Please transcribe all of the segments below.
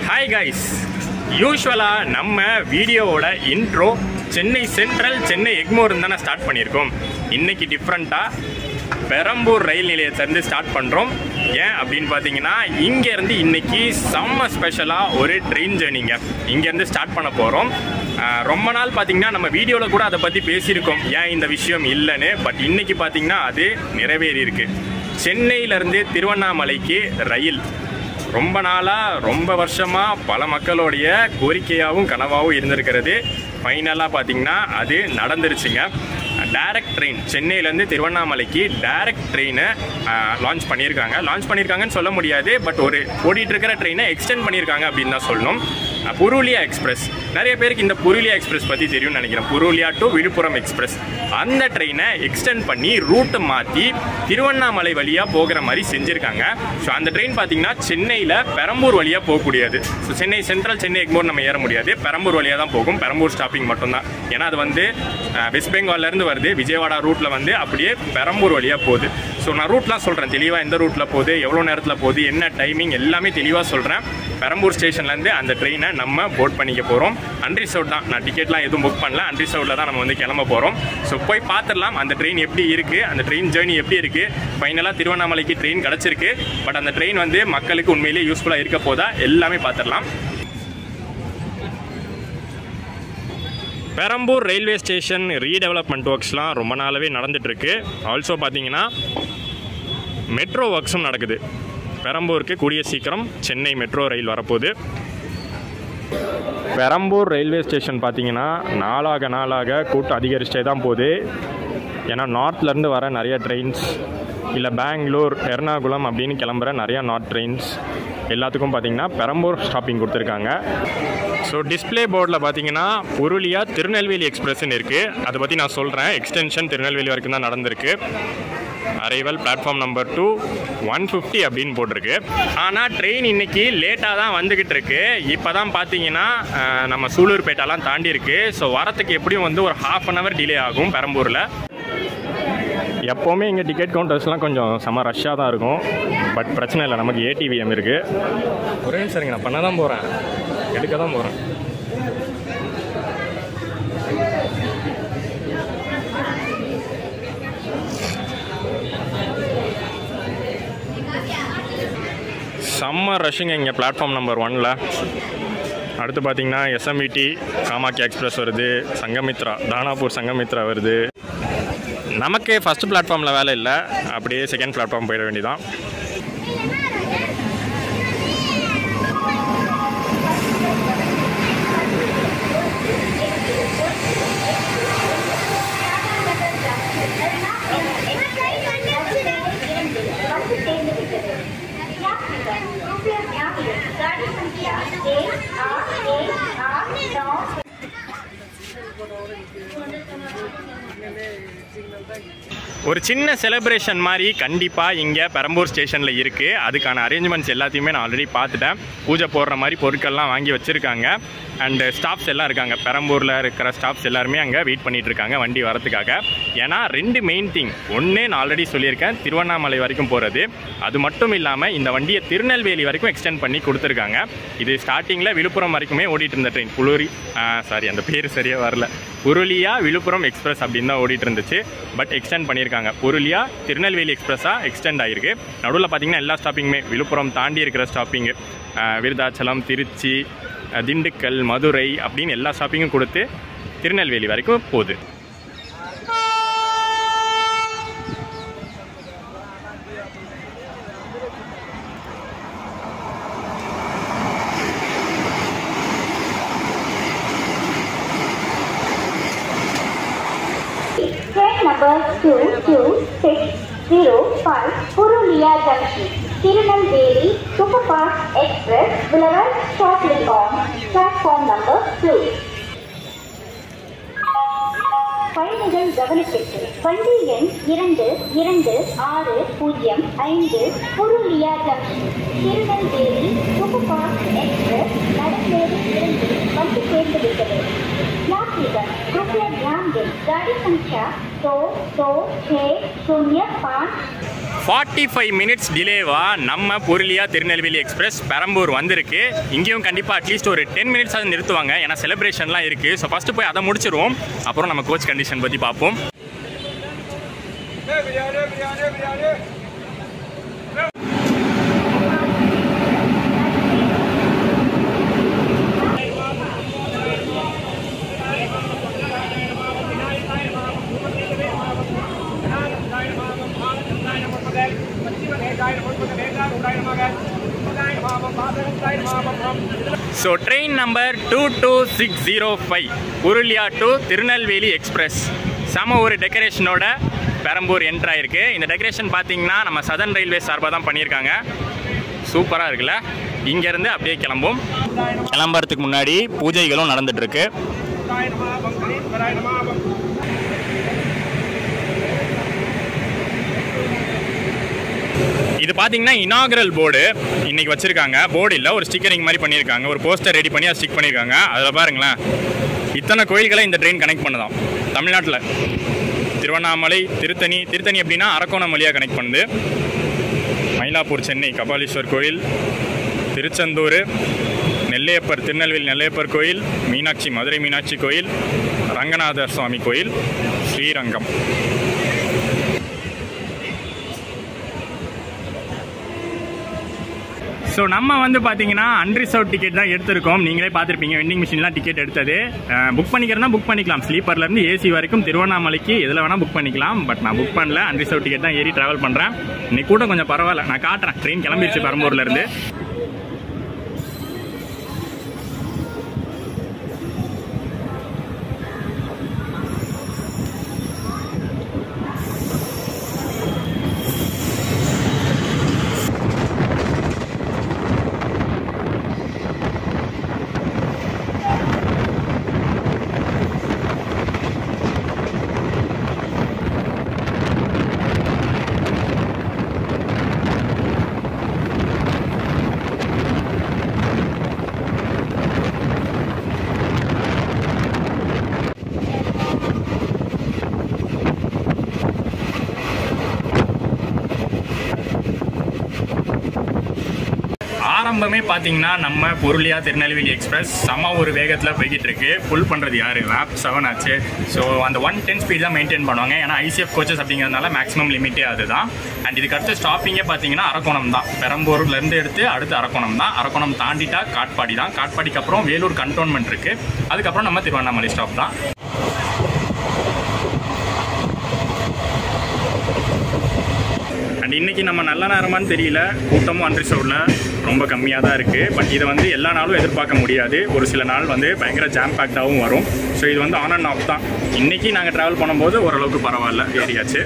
Hi guys யூஸ்வலாக நம்ம வீடியோவோட இன்ட்ரோ சென்னை சென்ட்ரல் சென்னை எக்மோர் தானே ஸ்டார்ட் பண்ணியிருக்கோம் இன்னைக்கு டிஃப்ரெண்ட்டாக பெரம்பூர் ரயில் நிலையத்திலேருந்து ஸ்டார்ட் பண்ணுறோம் ஏன் அப்படின்னு பார்த்தீங்கன்னா இங்கேருந்து இன்னைக்கு செம்ம ஸ்பெஷலாக ஒரு ட்ரெயின் ஜேர்னிங்க இங்கேருந்து ஸ்டார்ட் பண்ண போகிறோம் ரொம்ப நாள் பார்த்தீங்கன்னா நம்ம வீடியோவில் கூட அதை பற்றி பேசியிருக்கோம் ஏன் இந்த விஷயம் இல்லைன்னு பட் இன்னைக்கு பார்த்தீங்கன்னா அது நிறைவேறி இருக்கு சென்னையிலேருந்து திருவண்ணாமலைக்கு ரயில் ரொம்ப நாளாக ரொம்ப வருஷமாக பல மக்களுடைய கோரிக்கையாகவும் கனவாகவும் இருந்திருக்கிறது ஃபைனலாக பார்த்தீங்கன்னா அது நடந்துருச்சுங்க டைரக்ட் ட்ரெயின் சென்னையிலேருந்து திருவண்ணாமலைக்கு டைரக்ட் ட்ரெயினை லான்ச் பண்ணியிருக்காங்க லான்ச் பண்ணியிருக்காங்கன்னு சொல்ல முடியாது பட் ஒரு ஓடிட்டு இருக்கிற ட்ரெயினை எக்ஸ்டெண்ட் பண்ணியிருக்காங்க அப்படின்னு தான் சொல்லணும் அஹ், புருலியா எக்ஸ்பிரஸ் நிறைய பேருக்கு இந்த புருலியா எக்ஸ்பிரஸ் பற்றி தெரியும்னு நினைக்கிறேன் புருலியா டு விழுப்புரம் எக்ஸ்பிரஸ் அந்த ட்ரெயினை எக்ஸ்டெண்ட் பண்ணி ரூட்டை மாற்றி திருவண்ணாமலை வழியாக போகிற மாதிரி செஞ்சுருக்காங்க ஸோ அந்த ட்ரெயின் பார்த்தீங்கன்னா சென்னையில் பெரம்பூர் வழியாக போகக்கூடியது ஸோ சென்னை சென்ட்ரல் சென்னை எக்மோர் நம்ம ஏற முடியாது பெரம்பூர் வழியாக தான் போகும் பெரம்பூர் ஸ்டாப்பிங் மட்டும்தான் ஏன்னா அது வந்து அஹ், வெஸ்ட் பெங்கால்லேருந்து வருது விஜயவாடா ரூட்டில் வந்து அப்படியே பெரம்பூர் வழியாக போகுது ஸோ நான் ரூட்லாம் சொல்கிறேன் தெளிவாக எந்த ரூட்டில் போகுது எவ்வளோ நேரத்தில் போகுது என்ன டைமிங் எல்லாமே தெளிவாக சொல்கிறேன் பெரம்பூர் ஸ்டேஷன்லேருந்து அந்த ட்ரெயினை நம்ம போட் பண்ணிக்க போகிறோம் அன்ரிசர்வ் தான் நான் டிக்கெட்லாம் எதுவும் புக் பண்ணல அன்ரிசர்வ்டில் தான் நம்ம வந்து கிளம்ப போகிறோம் ஸோ போய் பார்த்துடலாம் அந்த ட்ரெயின் எப்படி இருக்குது அந்த ட்ரெயின் ஜேர்னி எப்படி இருக்குது ஃபைனலாக திருவண்ணாமலைக்கு ட்ரெயின் கிடச்சிருக்கு பட் அந்த ட்ரெயின் வந்து மக்களுக்கு உண்மையிலேயே யூஸ்ஃபுல்லாக இருக்க போதா எல்லாமே பார்த்துடலாம் பெரம்பூர் ரயில்வே ஸ்டேஷன் ரீடெவலப்மெண்ட் ஒர்க்ஸ்லாம் ரொம்ப நாளாகவே நடந்துகிட்ருக்கு ஆல்சோ பார்த்தீங்கன்னா மெட்ரோ ஒர்க்ஸும் நடக்குது பெரம்பூருக்கு கூடிய சீக்கிரம் சென்னை மெட்ரோ ரயில் வரப்போகுது பெரம்பூர் ரயில்வே ஸ்டேஷன் பார்த்தீங்கன்னா நாளாக நாளாக கூட்டம் அதிகரிச்சிட்டே தான் போகுது ஏன்னா நார்த்லேருந்து வர நிறைய ட்ரெயின்ஸ் இல்லை பெங்களூர் எர்ணாகுளம் அப்படின்னு கிளம்புற நிறையா நார்த் ட்ரெயின்ஸ் எல்லாத்துக்கும் பார்த்தீங்கன்னா பெரம்பூர் ஸ்டாப்பிங் கொடுத்துருக்காங்க ஸோ டிஸ்ப்ளே போர்டில் பார்த்தீங்கன்னா புருளியா திருநெல்வேலி எக்ஸ்பிரஸ்ன்னு இருக்குது அதை பற்றி நான் சொல்கிறேன் எக்ஸ்டென்ஷன் திருநெல்வேலி வரைக்கும் தான் நடந்திருக்கு arrival platform number two one fifty அப்படின்னு போட்டிருக்கு ஆனால் ட்ரெயின் இன்னைக்கு லேட்டாக தான் வந்துக்கிட்டு இருக்கு இப்போ தான் பார்த்தீங்கன்னா அஹ், நம்ம சூலூர்பேட்டெல்லாம் தாண்டி இருக்கு ஸோ வரத்துக்கு எப்படியும் வந்து ஒரு ஹாஃப் அன் ஹவர் டிலே ஆகும் பெரம்பூரில் எப்போவுமே இங்கே டிக்கெட் கவுண்டர்ஸ்லாம் கொஞ்சம் செம ரஷ்ஷாக தான் இருக்கும் பட் பிரச்சனை இல்லை நமக்கு ஏடிவிஎம் இருக்குது ஒரே நிமிஷம் நான் பண்ண தான் போகிறேன் எடுக்க தான் போகிறேன் செம்ம ரஷ்ஷுங்க இங்கே பிளாட்ஃபார்ம் நம்பர் ஒனில் அடுத்து பார்த்தீங்கன்னா எஸ்எம்இடி காமாக்கியா எக்ஸ்பிரஸ் வருது சங்கமித்ரா தானாப்பூர் சங்கமித்ரா வருது நமக்கு ஃபஸ்ட் பிளாட்ஃபார்மில் வேலை இல்லை அப்படியே செகண்ட் பிளாட்ஃபார்ம் போயிட வேண்டியதான் गाड़ी संख्या एक आठ एक आठ नौ ஒரு சின்ன செலிப்ரேஷன் மாதிரி கண்டிப்பாக இங்கே பெரம்பூர் ஸ்டேஷனில் இருக்குது அதுக்கான அரேஞ்ச்மெண்ட்ஸ் எல்லாத்தையுமே நான் ஆல்ரெடி பார்த்துட்டேன் பூஜை போடுற மாதிரி பொருட்கள்லாம் வாங்கி வச்சுருக்காங்க அண்டு ஸ்டாஃப்ஸ் எல்லாம் இருக்காங்க பெரம்பூரில் இருக்கிற ஸ்டாஃப்ஸ் எல்லாருமே அங்கே வெயிட் பண்ணிட்டு இருக்காங்க வண்டி வரதுக்காக ஏன்னா ரெண்டு மெயின் திங் ஒன்று நான் ஆல்ரெடி சொல்லியிருக்கேன் திருவண்ணாமலை வரைக்கும் போகிறது அது மட்டும் இல்லாமல் இந்த வண்டியை திருநெல்வேலி வரைக்கும் எக்ஸ்டெண்ட் பண்ணி கொடுத்துருக்காங்க இது ஸ்டார்டிங்கில் விழுப்புரம் வரைக்குமே ஓடிட்டு இருந்த ட்ரெயின் புலூரி சாரி அந்த பேர் சரியாக வரல புருலியா விழுப்புரம் எக்ஸ்பிரஸ் அப்படின்னு தான் ஓடிட்டு இருந்துச்சு பட் எக்ஸ்டெண்ட் பண்ணியிருக்காங்க புருலியா திருநெல்வேலி எக்ஸ்பிரஸாக எக்ஸ்டெண்ட் ஆகிருக்கு நடுவில் பார்த்தீங்கன்னா எல்லா ஸ்டாப்பிங்குமே விழுப்புரம் தாண்டி இருக்கிற ஸ்டாப்பிங்கு விருதாச்சலம் திருச்சி அஹ், திண்டுக்கல் மதுரை அப்படின்னு எல்லா ஸ்டாப்பிங்கும் கொடுத்து திருநெல்வேலி வரைக்கும் போகுது Train number 2265 Purulia Junction, Tirunelveli Superfast Express will arrive shortly on platform number 2. பயணிகள் கவனத்திற்கு வண்டி எண் இரண்டு இரண்டு ஆறு பூஜ்ஜியம் ஐந்து Purulia junction Tirunelveli superfast express நடந்தேறி இருந்து வந்து சேர்ந்து விட்டது यात्रीगण कृपया ध्यान दें गाड़ी संख्या दो दो छः शून्य पाँच ஃபார்ட்டி ஃபைவ் மினிட்ஸ் டிலேவா நம்ம புருளியா திருநெல்வேலி எக்ஸ்பிரஸ் பெரம்பூர் வந்திருக்கு இங்கேயும் கண்டிப்பாக அட்லீஸ்ட் ஒரு டென் மினிட்ஸ் அது நிறுத்துவாங்க ஏன்னா செலிப்ரேஷன்லாம் இருக்குது ஸோ ஃபஸ்ட்டு போய் அதை முடிச்சிருவோம் அப்புறம் நம்ம கோச் கண்டிஷன் பற்றி பார்ப்போம் so train number two two six zero five Purulia to Tirunelveli express செம ஒரு டெக்கரேஷனோட பெரம்பூர் என்ட்ரு ஆயிருக்கு இந்த டெக்கரேஷன் பார்த்தீங்கன்னா நம்ம சதன் ரயில்வே சார்பாக தான் பண்ணியிருக்காங்க சூப்பராக இருக்குல்ல இங்கேருந்து அப்படியே கிளம்பும் கிளம்புறதுக்கு முன்னாடி பூஜைகளும் நடந்துட்டு இருக்கு இது பார்த்தீங்கன்னா இனாகரல் போர்டு இன்னைக்கு வச்சிருக்காங்க போர்டு இல்லை ஒரு ஸ்டிக்கரிங் மாதிரி பண்ணியிருக்காங்க ஒரு போஸ்டர் ரெடி பண்ணி அதை ஸ்டிக் பண்ணியிருக்காங்க அதில் பாருங்களேன் இத்தனை கோயில்களை இந்த ட்ரெயின் கனெக்ட் பண்ணுதாம் தமிழ்நாட்டில் திருவண்ணாமலை திருத்தணி திருத்தணி அப்படின்னா அரக்கோணம் வழியாக கனெக்ட் பண்ணுது மயிலாப்பூர் சென்னை கபாலீஸ்வர் கோயில் திருச்செந்தூர் நெல்லையப்பர் திருநெல்வேலி நெல்லையப்பர் கோயில் மீனாட்சி மதுரை மீனாட்சி கோயில் ரங்கநாதர் சுவாமி கோயில் ஸ்ரீரங்கம் ஸோ நம்ம வந்து பார்த்தீங்கன்னா அன்ரிசர்வ் டிக்கெட் தான் எடுத்திருக்கோம் நீங்களே பார்த்துருப்பீங்க வெண்டிங் மிஷின்லாம் டிக்கெட் எடுத்தது புக் பண்ணிக்கிறதா புக் பண்ணிக்கலாம் ஸ்லீப்பர்லேருந்து ஏசி வரைக்கும் திருவண்ணாமலைக்கு எதில் வேணால் புக் பண்ணிக்கலாம் பட் நான் புக் பண்ணல அன்ரிசர்வ் டிக்கெட் தான் ஏறி ட்ராவல் பண்ணுறேன் இன்னைக்கு கூட கொஞ்சம் பரவாயில்ல நான் காட்டுறேன் ட்ரெயின் கிளம்பிடுச்சு பெரம்பூர்லேருந்து ஆரம்பமே பார்த்தீங்கன்னா நம்ம பொருளியா திருநெல்வேலி எக்ஸ்பிரஸ் செம ஒரு வேகத்தில் போய்கிட்டு இருக்கு புல் பண்ணுறது யாரு லேப் செவன் ஆச்சு ஸோ அந்த ஒன் டென் ஸ்பீட் தான் மெயின்டைன் பண்ணுவாங்க ஏன்னா ஐசிஎஃப் கோச்சஸ் அப்படிங்கிறதுனால மேக்ஸிமம் லிமிட்டே அதுதான் அண்ட் இதுக்கு அடுத்து ஸ்டாப்பிங்கே பார்த்தீங்கன்னா அரக்கோணம் தான் பெரம்பூர்லேருந்து எடுத்து அடுத்து அரக்கோணம் தான் அரக்கோணம் தாண்டிட்டா காட்பாடி தான் காட்பாடிக்கு அப்புறம் வேலூர் கண்டோன்மெண்ட் இருக்கு அதுக்கப்புறம் நம்ம திருவண்ணாமலை ஸ்டாப் தான் அண்ட் இன்னைக்கு நம்ம நல்ல நேரமான்னு தெரியல கூட்டமும் அன்ரிசர்வ்டில் ரொம்ப கம்மியாக தான் இருக்குது பட் இதை வந்து எல்லா நாளும் எதிர்பார்க்க முடியாது ஒரு சில நாள் வந்து பயங்கர ஜாம் பேக்டாகவும் வரும் ஸோ இது வந்து ஆன் அண்ட் ஆஃப் தான் இன்னைக்கு நாங்கள் ட்ராவல் பண்ணும்போது ஓரளவுக்கு பரவாயில்ல ஏரியாச்சு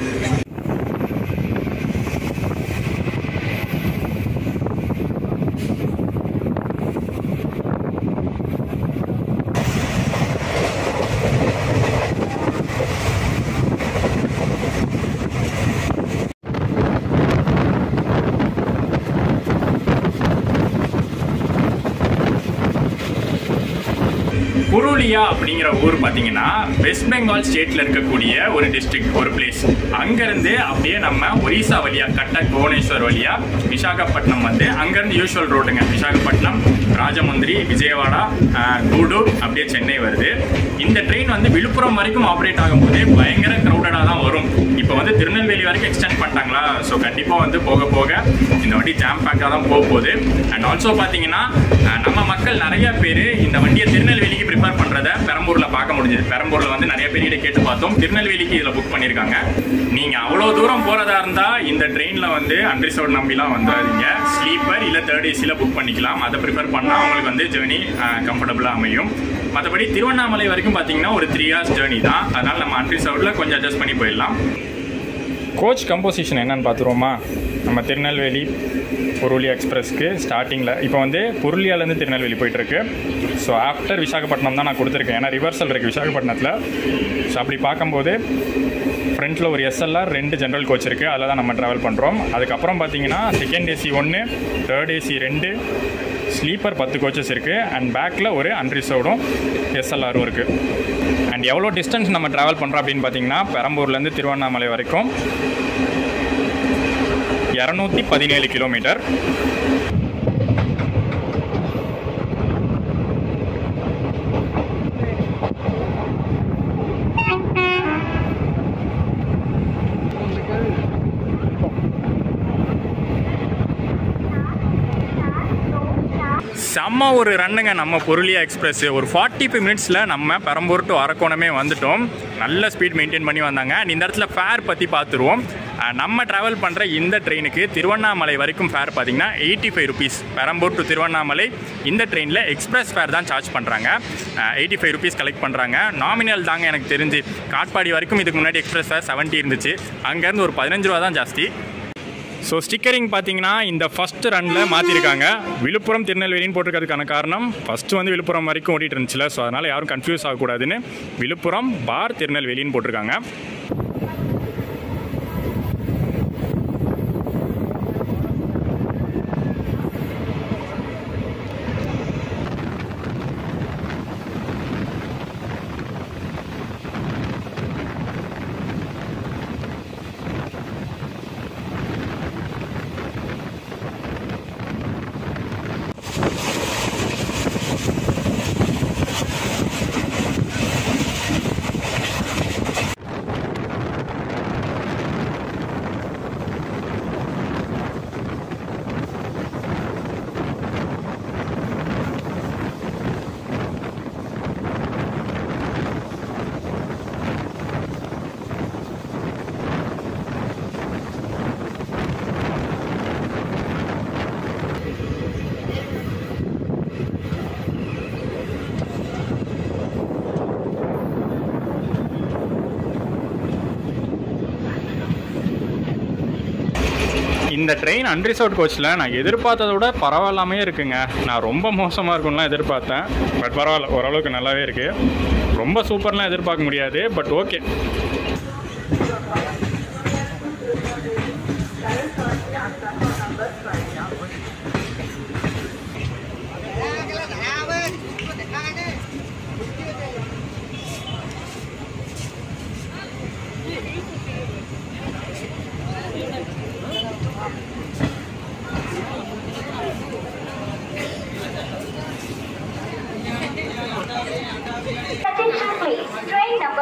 புருலியா அப்படிங்கிற ஊர் பார்த்தீங்கன்னா வெஸ்ட் பெங்கால் ஸ்டேட்ல இருக்கக்கூடிய ஒரு டிஸ்ட்ரிக்ட் ஒரு பிளேஸ் அங்கேருந்து அப்படியே நம்ம ஒரிசா வழியா கட்டக் புவனேஸ்வர் வழியா விசாகப்பட்டினம் வந்து அங்கேருந்து யூஷுவல் ரோடுங்க விசாகப்பட்டினம் ராஜமுந்திரி விஜயவாடா ஆஹ், கூடூர் அப்படியே சென்னை வருது இந்த ட்ரெயின் வந்து விழுப்புரம் வரைக்கும் ஆப்ரேட் ஆகும்போதே பயங்கர க்ரௌடடாக தான் வரும் இப்போ வந்து திருநெல்வேலி வரைக்கும் எக்ஸ்டெண்ட் பண்ணிட்டாங்களா ஸோ கண்டிப்பாக வந்து போக போக இந்த வண்டி ஜாம் பேக்காக தான் போக போகுது அண்ட் ஆல்சோ பார்த்தீங்கன்னா அஹ், நம்ம மக்கள் நிறைய பேர் இந்த வண்டியை திருநெல்வேலிக்கு ப்ரிப்பேர் பண்ணுறத பெரம்பூரில் பார்க்க முடிஞ்சது பெரம்பூரில் வந்து நிறைய பேர் கேட்டு பார்த்தோம் திருநெல்வேலிக்கு இதில் புக் பண்ணியிருக்காங்க நீங்கள் அவ்வளோ தூரம் போகிறதா இருந்தால் இந்த ட்ரெயினில் வந்து அன்ரிசர்வ் நம்பிலாம் வந்துடாதீங்க ஸ்லீப்பர் இல்லை தேர்ட் ஏசியில் புக் பண்ணிக்கலாம் அதை ப்ரிஃபர் பண்ணால் உங்களுக்கு வந்து ஜேர்னி கம்ஃபர்டபுளாக அமையும் மற்றபடி திருவண்ணாமலை வரைக்கும் பார்த்தீங்கன்னா ஒரு த்ரீ ஹவர்ஸ் ஜேர்னி தான் அதனால் நம்ம அன்ரிசர்வ்டில் கொஞ்சம் அட்ஜஸ்ட் பண்ணி போயிடலாம் கோச் கம்போசிஷன் என்னன்னு பார்த்துருவோமா நம்ம திருநெல்வேலி புருலியா எக்ஸ்பிரஸ்க்கு ஸ்டார்டிங்கில் இப்போ வந்து புருலியாலேருந்து திருநெல்வேலி போயிட்டுருக்கு ஸோ ஆஃப்டர் விசாகப்பட்டினம் தான் நான் கொடுத்துருக்கேன் ஏன்னா ரிவர்சல் இருக்குது விசாகப்பட்டினத்தில் ஸோ அப்படி பார்க்கும்போது ஃப்ரண்ட்டில் ஒரு எஸ்எல்ஆர் ரெண்டு ஜென்ரல் கோச் இருக்குது அதில் தான் நம்ம ட்ராவல் பண்ணுறோம் அதுக்கப்புறம் பார்த்தீங்கன்னா செகண்ட் ஏசி ஒன்று தேர்ட் ஏசி ரெண்டு ஸ்லீப்பர் பத்து கோச்சஸ் இருக்குது அண்ட் பேக்கில் ஒரு அன்ரிசர்வ்டும் எஸ்எல்ஆரும் இருக்குது அண்ட் எவ்வளோ டிஸ்டன்ஸ் நம்ம ட்ராவல் பண்ணுறோம் அப்படின்னு பார்த்தீங்கன்னா பெரம்பூர்லேருந்து திருவண்ணாமலை வரைக்கும் இரநூத்தி பதினேழு கிலோமீட்டர் செம்ம ஒரு ரன்னுங்க நம்ம புருளியா எக்ஸ்பிரஸ் ஒரு ஃபார்ட்டி ஃபைவ் மினிட்ஸில் நம்ம பெரம்பூர் டு அரக்கோணமே வந்துட்டோம் நல்ல ஸ்பீட் மெயின்டைன் பண்ணி வந்தாங்க And இந்த இடத்துல ஃபேர் பற்றி பார்த்துருவோம் அஹ் நம்ம ட்ராவல் பண்ணுற இந்த ட்ரெயினுக்கு திருவண்ணாமலை வரைக்கும் ஃபேர் பார்த்தீங்கன்னா eighty five rupees Perambur to Tiruvannamalai இந்த ட்ரெயினில் எக்ஸ்பிரஸ் ஃபேர் தான் சார்ஜ் பண்ணுறாங்க எயிட்டி ஃபைவ் ருபீஸ் கலெக்ட் பண்ணுறாங்க நாமினல் தாங்க எனக்கு தெரிஞ்சு காட்பாடி வரைக்கும் இதுக்கு முன்னாடி எக்ஸ்பிரஸ் ஃபேர் செவன்ட்டி இருந்துச்சு அங்கேருந்து ஒரு பதினஞ்சு ரூபா தான் ஜாஸ்தி ஸோ ஸ்டிக்கரிங் பார்த்தீங்கன்னா இந்த ஃபர்ஸ்ட் ரனில் மாற்றிருக்காங்க விழுப்புரம் திருநெல்வேலின்னு போட்டிருக்கிறதுக்கான காரணம் ஃபஸ்ட்டு வந்து விழுப்புரம் வரைக்கும் ஓடிட்டு இருந்துச்சுல ஸோ அதனால் யாரும் கன்ஃபியூஸ் ஆகக்கூடாதுன்னு விழுப்புரம் பார் திருநெல்வேலின்னு போட்டிருக்காங்க இந்த ட்ரெயின் அன்ரிசர்வ் கோச்சில் நான் எதிர்பார்த்ததை விட பரவாயில்லாமே இருக்குங்க நான் ரொம்ப மோசமாக இருக்கும்லாம் எதிர்பார்த்தேன் பட் பரவாயில்ல ஓரளவுக்கு நல்லாவே இருக்குது ரொம்ப சூப்பர்லாம் எதிர்பார்க்க முடியாது but okay Attention please. Train number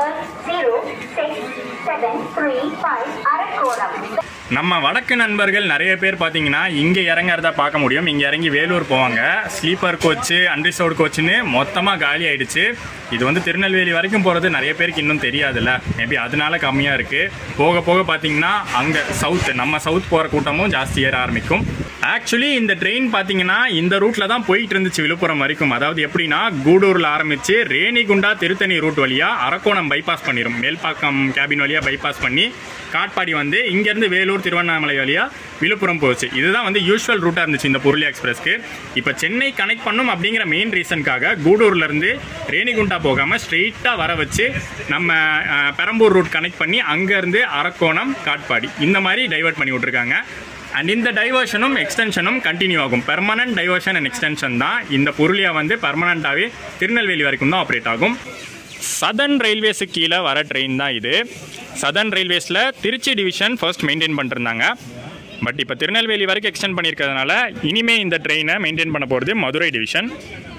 06735 Arakoram. நம்ம வடக்கு நண்பர்கள் நிறைய பேர் பார்த்தீங்கன்னா இங்கே இறங்குறத பார்க்க முடியும் இங்கே இறங்கி வேலூர் போவாங்க ஸ்லீப்பர் கோச்சு அன்ரிசர்வ்டு கோச்சுன்னு மொத்தமாக காலி ஆயிடுச்சு இது வந்து திருநெல்வேலி வரைக்கும் போகிறது நிறைய பேருக்கு இன்னும் தெரியாதுல்ல மேபி அதனால கம்மியாக இருக்குது போக போக பார்த்தீங்கன்னா அங்கே சவுத் நம்ம சவுத் போகிற கூட்டமும் ஜாஸ்தி ஏற ஆரம்பிக்கும் ஆக்சுவலி இந்த ட்ரெயின் பார்த்தீங்கன்னா இந்த ரூட்டில் தான் போயிட்டு இருந்துச்சு விழுப்புரம் வரைக்கும் அதாவது எப்படின்னா கூடூரில் ஆரம்பித்து ரேணிகுண்டா திருத்தணி ரூட் வழியாக அரக்கோணம் பைபாஸ் பண்ணிடும் மேல்பாக்கம் கேபின் வழியாக பைபாஸ் பண்ணி காட்பாடி வந்து இங்கேருந்து வேலூர் திருவண்ணாமலை வழியாக விழுப்புரம் போச்சு இதுதான் வந்து யூஷுவல் ரூட்டாக இருந்துச்சு இந்த பொருளி எக்ஸ்பிரஸ்க்கு இப்போ சென்னை கனெக்ட் பண்ணும் அப்படிங்கிற மெயின் ரீசனுக்காக கூடூர்லேருந்து ரேணிகுண்டா போகாமல் ஸ்ட்ரெயிட்டாக வர வச்சு நம்ம அஹ், பெரம்பூர் ரூட் கனெக்ட் பண்ணி அங்கேருந்து அரக்கோணம் காட்பாடி இந்த மாதிரி டைவர்ட் பண்ணி விட்ருக்காங்க அண்ட் இந்த டைவர்ஷனும் எக்ஸ்டென்ஷனும் கண்டினியூ ஆகும் பெர்மனன்ட் டைவர்ஷன் அண்ட் எக்ஸ்டென்ஷன் தான் இந்த பொருளியா வந்து பெர்மனண்ட்டாகவே திருநெல்வேலி வரைக்கும் தான் ஆப்ரேட் ஆகும் சதர்ன் ரயில்வேஸுக்கு கீழே வர ட்ரெயின் தான் இது சதர்ன் ரயில்வேஸில் திருச்சி டிவிஷன் ஃபர்ஸ்ட் மெயின்டைன் பண்ணிருந்தாங்க பட் இப்போ திருநெல்வேலி வரைக்கும் எக்ஸ்டெண்ட் பண்ணியிருக்கிறதுனால இனிமே இந்த ட்ரெயினை மெயின்டைன் பண்ண போகிறது மதுரை டிவிஷன்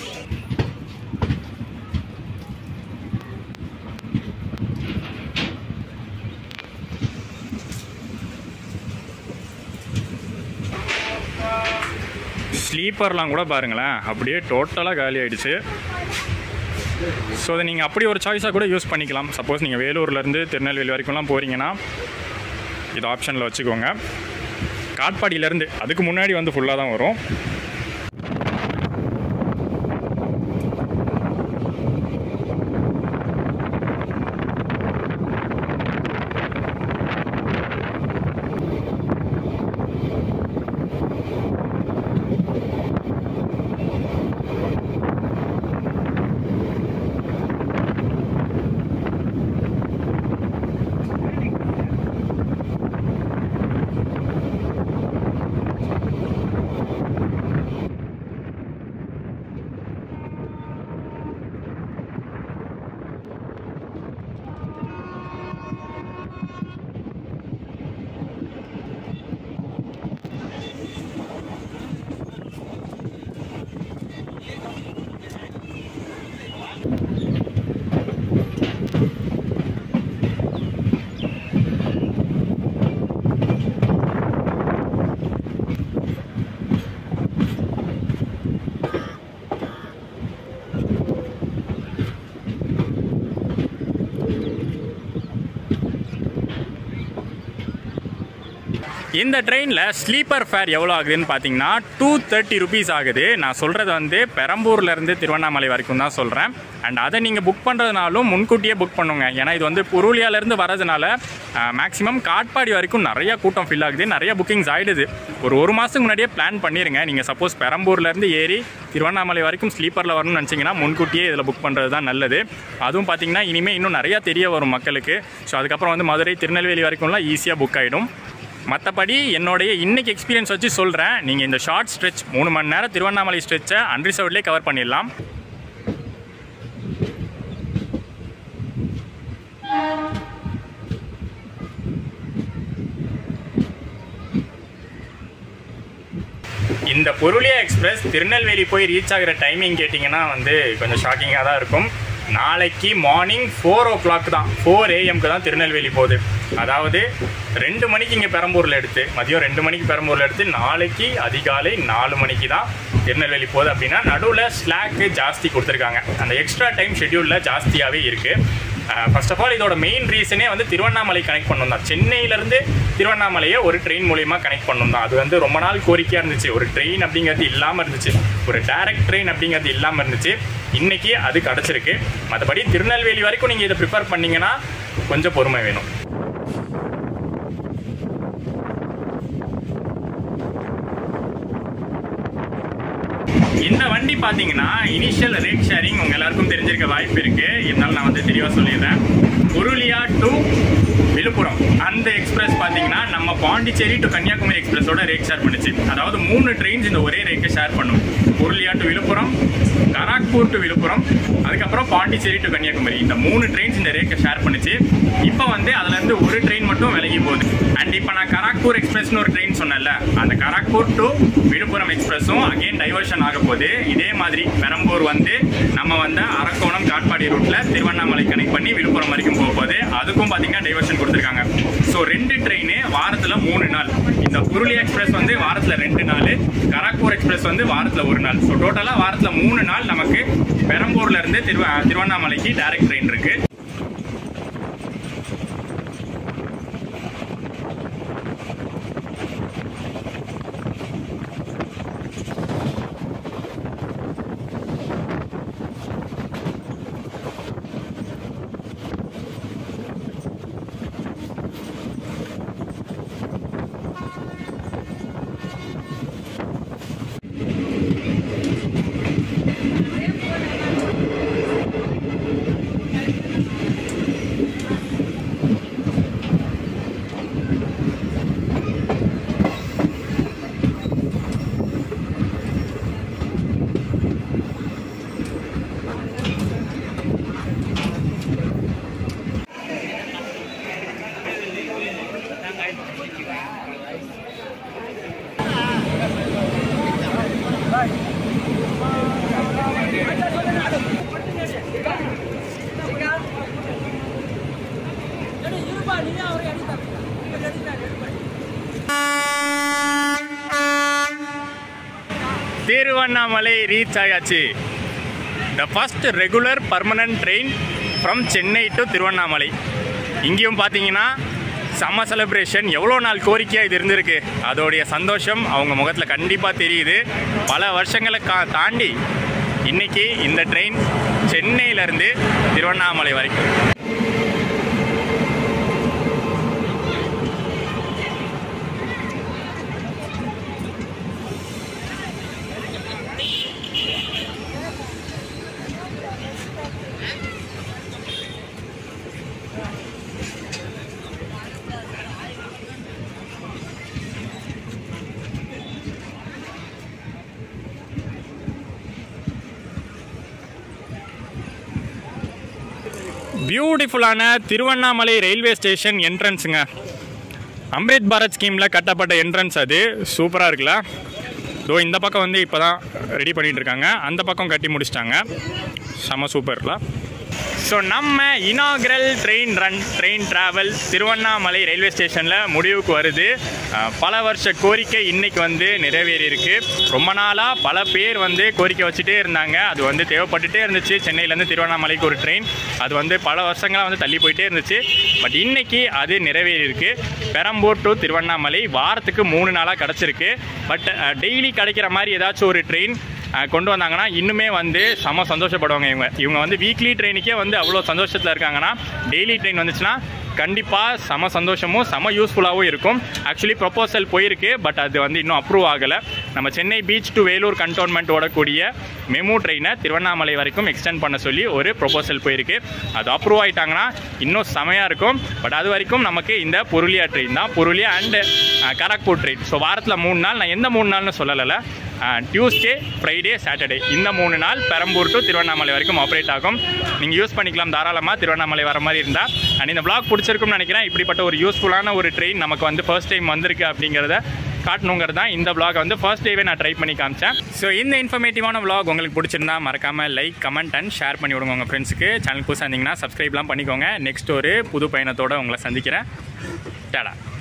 ஸ்லீப்பர்லாம் கூட பாருங்களேன் அப்படியே டோட்டலாக காலி ஆயிடுச்சு ஸோ அதை நீங்கள் அப்படி ஒரு சாய்ஸாக கூட யூஸ் பண்ணிக்கலாம் சப்போஸ் நீங்கள் வேலூர்லேருந்து திருநெல்வேலி வரைக்கும்லாம் போகிறீங்கன்னா இது ஆப்ஷனில் வச்சுக்கோங்க காட்பாடியிலேருந்து அதுக்கு முன்னாடி வந்து ஃபுல்லாக தான் வரும் இந்த ட்ரெயினில் ஸ்லீப்பர் ஃபேர் எவ்வளோ ஆகுதுன்னு பார்த்தீங்கன்னா டூ தேர்ட்டி ருபீஸ் ஆகுது நான் சொல்கிறது வந்து பெரம்பூர்லேருந்து திருவண்ணாமலை வரைக்கும் தான் சொல்கிறேன் அண்ட் அதை நீங்கள் புக் பண்ணுறதுனாலும் முன்கூட்டியே புக் பண்ணுங்க ஏன்னா இது வந்து புருலியாலேருந்து வரதுனால மேக்ஸிமம் காட்பாடி வரைக்கும் நிறைய கூட்டம் ஃபில் ஆகுது நிறைய புக்கிங்ஸ் ஆகிடுது ஒரு ஒரு மாதத்துக்கு முன்னாடியே பிளான் பண்ணிடுங்க நீங்கள் சப்போஸ் பெரம்பூர்லேருந்து ஏறி திருவண்ணாமலை வரைக்கும் ஸ்லீப்பரில் வரணும்னு நினச்சிங்கன்னா முன்கூட்டியே இதில் புக் பண்ணுறது தான் நல்லது அதுவும் பார்த்தீங்கன்னா இனிமேல் இன்னும் நிறையா தெரிய வரும் மக்களுக்கு ஸோ அதுக்கப்புறம் வந்து மதுரை திருநெல்வேலி வரைக்கும்லாம் ஈஸியாக புக் ஆகிடும் மற்றபடி என்னுடைய இன்னைக்கு எக்ஸ்பீரியன்ஸ் வச்சு சொல்கிறேன் நீங்கள் இந்த ஷார்ட் ஸ்ட்ரெச் மூணு மணி நேரம் திருவண்ணாமலை ஸ்ட்ரெச்சை அன்ரிசர்வ்ட்லேயே கவர் பண்ணிடலாம் இந்த பொருளியா எக்ஸ்பிரஸ் திருநெல்வேலி போய் ரீச் ஆகிற டைமிங் கேட்டிங்கன்னா வந்து கொஞ்சம் ஷாக்கிங்காக தான் இருக்கும் நாளைக்கு மார்னிங் ஃபோர் ஓ கிளாக் தான் ஃபோர் ஏஎம்க்கு தான் திருநெல்வேலி போகுது அதாவது ரெண்டு மணிக்கு இங்கே பெரம்பூரில் எடுத்து மதியம் ரெண்டு மணிக்கு பெரம்பூரில் எடுத்து நாளைக்கு அதிகாலை நாலு மணிக்கு தான் திருநெல்வேலி போகுது அப்படின்னா நடுவில் ஸ்லாக்கு ஜாஸ்தி கொடுத்துருக்காங்க அந்த எக்ஸ்ட்ரா டைம் ஷெட்யூலில் ஜாஸ்தியாகவே இருக்குது ஃபர்ஸ்ட் ஆஃப் ஆல் இதோட மெயின் ரீசனே வந்து திருவண்ணாமலை கனெக்ட் பண்ணணும் தான் சென்னையிலேருந்து திருவண்ணாமலையை ஒரு ட்ரெயின் மூலியமா கனெக்ட் பண்ணணும் தான் அது வந்து ரொம்ப நாள் கோரிக்கையாக இருந்துச்சு ஒரு ட்ரெயின் அப்படிங்கிறது இல்லாமல் இருந்துச்சு ஒரு டைரக்ட் ட்ரெயின் அப்படிங்கிறது இல்லாமல் இருந்துச்சு இன்னைக்கு அது கிடச்சிருக்கு மற்றபடி திருநெல்வேலி வரைக்கும் நீங்கள் இதை ப்ரிப்பேர் பண்ணீங்கன்னா கொஞ்சம் பொறுமை வேணும் இந்த வண்டி பார்த்தீங்கன்னா இனிஷியல் ரேட் ஷேரிங் உங்க எல்லாருக்கும் தெரிஞ்சிருக்க வாய்ப்பு இருக்கு இருந்தாலும் நான் வந்து தெளிவாக சொல்லிடுறேன் புருலியா டு விழுப்புரம் அந்த எக்ஸ்பிரஸ் பார்த்தீங்கன்னா நம்ம பாண்டிச்சேரி டு கன்னியாகுமரி எக்ஸ்பிரஸோட ரேட் ஷேர் பண்ணுச்சு அதாவது மூணு ட்ரெயின்ஸ் இந்த ஒரே ரேட்டை ஷேர் பண்ணும் புருலியா டு விழுப்புரம் கராக்பூர் டு விழுப்புரம் அதுக்கப்புறம் பாண்டிச்சேரி டு கன்னியாகுமரி இந்த மூணு ட்ரெயின்ஸ் இந்த ரேட்டை ஷேர் பண்ணுச்சு இப்போ வந்து அதுல இருந்து ஒரு ட்ரெயின் மட்டும் விலகி போகுது அண்ட் இப்போ நான் கராக்பூர் எக்ஸ்பிரஸ்னு ஒரு ட்ரெயின் சொன்னேன்ல அந்த கராக்பூர் டு விழுப்புரம் எக்ஸ்பிரஸும் அகைன் டைவர்ஷன் ஆக போகுது இதே மாதிரி பெரம்பூர் வந்து நம்ம வந்து அரக்கோணம் காட்பாடி ரூட்ல திருவண்ணாமலை கனெக்ட் பண்ணி விழுப்புரம் வரைக்கும் போக போகுது அதுக்கும் பார்த்தீங்கன்னா டைவர்ஷன் கொடுத்துருக்காங்க ஸோ ரெண்டு ட்ரெயின் வாரத்தில் மூணு நாள் இந்த புருளியா எக்ஸ்பிரஸ் வந்து வாரத்தில் ரெண்டு நாள் கராக்பூர் எக்ஸ்பிரஸ் வந்து வாரத்தில் ஒரு நாள் ஸோ டோட்டலாக வாரத்தில் மூணு நாள் நமக்கு பெரம்பூர்ல இருந்து திருவ திருவண்ணாமலைக்கு டைரக்ட் ட்ரெயின் இருக்கு திருவண்ணாமலை ரீச் ஆயாச்சு the first regular permanent train from Chennai to Tiruvannamalai இங்கேயும் பார்த்தீங்கன்னா செம்ம செலிப்ரேஷன் எவ்வளோ நாள் கோரிக்கையாக இது இருந்திருக்கு அதோடைய சந்தோஷம் அவங்க முகத்தில் கண்டிப்பாக தெரியுது பல வருஷங்களை கா தாண்டி இன்னைக்கு இந்த ட்ரெயின் சென்னையிலேருந்து திருவண்ணாமலை வரைக்கும் பியூட்டிஃபுல்லான திருவண்ணாமலை ரயில்வே ஸ்டேஷன் என்ட்ரன்ஸுங்க அம்ரித் பாரத் ஸ்கீமில் கட்டப்பட்ட என்ட்ரன்ஸ் அது சூப்பராக இருக்குல்ல இதோ இந்த பக்கம் வந்து இப்போ தான் ரெடி பண்ணிட்டு இருக்காங்க அந்த பக்கம் கட்டி முடிச்சிட்டாங்க செம சூப்பர்ல ஸோ நம்ம inaugural train run train travel Tiruvannamalai railway ஸ்டேஷனில் முடிவுக்கு வருது அஹ், பல வருஷ கோரிக்கை இன்னைக்கு வந்து நிறைவேறி இருக்கு ரொம்ப நாளாக பல பேர் வந்து கோரிக்கை வச்சுட்டே இருந்தாங்க அது வந்து தேவைப்பட்டுட்டே இருந்துச்சு சென்னையிலேருந்து திருவண்ணாமலைக்கு ஒரு ட்ரெயின் அது வந்து பல வருஷங்களாக வந்து தள்ளி போயிட்டே இருந்துச்சு பட் இன்னைக்கு அது நிறைவேறி இருக்கு பெரம்பூர் டு திருவண்ணாமலை வாரத்துக்கு மூணு நாளாக கிடச்சிருக்கு பட் டெய்லி கிடைக்கிற மாதிரி ஏதாச்சும் ஒரு ட்ரெயின் அஹ் கொண்டு வந்தாங்கன்னா இன்னுமே வந்து செம சந்தோஷப்படுவாங்க இவங்க இவங்க வந்து வீக்லி ட்ரெயினுக்கே வந்து அவ்வளோ சந்தோஷத்தில் இருக்காங்கன்னா டெய்லி ட்ரெயின் வந்துச்சுன்னா கண்டிப்பாக செம சந்தோஷமும் செம யூஸ்ஃபுல்லாகவும் இருக்கும் ஆக்சுவலி ப்ரொப்போசல் போயிருக்கு பட் அது வந்து இன்னும் அப்ரூவ் ஆகலை நம்ம Chennai beach to Vellore cantonment ஓடக்கூடிய மெமு ட்ரெயினை திருவண்ணாமலை வரைக்கும் எக்ஸ்டெண்ட் பண்ண சொல்லி ஒரு ப்ரொபோசல் போயிருக்கு அது அப்ரூவ் ஆயிட்டாங்கன்னா இன்னும் செமையாக இருக்கும் பட் அது வரைக்கும் நமக்கு இந்த புருளியா ட்ரெயின் தான் Purulia and Kharagpur train so வாரத்தில் மூணு நாள் நான் எந்த மூணு நாள்னு சொல்லலை டியூஸ்டே ஃப்ரைடே சாட்டர்டே இந்த மூணு நாள் பெரம்பூர் டு திருவண்ணாமலை வரைக்கும் ஆப்ரேட் ஆகும் நீங்கள் யூஸ் பண்ணிக்கலாம் தாராளமாக திருவண்ணாமலை வர மாதிரி இருந்தால் அண்ட் இந்த vlog பிடிச்சிருக்கும்னு நினைக்கிறேன் இப்படிப்பட்ட ஒரு யூஸ்ஃபுல்லான ஒரு ட்ரெயின் நமக்கு வந்து ஃபர்ஸ்ட் டைம் வந்திருக்கு அப்படிங்கிறத காட்டணுங்கிறது தான் இந்த vlog வந்து ஃபர்ஸ்ட் டேவே நான் ட்ரை பண்ணி காமிச்சேன் ஸோ இந்த இன்ஃபர்மேட்டிவான vlog உங்களுக்கு பிடிச்சிருந்தா மறக்காமல் லைக் கமெண்ட் அண்ட் ஷேர் பண்ணி விடுங்க உங்கள் ஃப்ரெண்ட்ஸுக்கு சேனல் புதுசாக இருந்தீங்கன்னா சப்ஸ்கிரைப்லாம் பண்ணிக்கோங்க நெக்ஸ்ட் ஒரு புது பயணத்தோட உங்களை சந்திக்கிறேன் டடா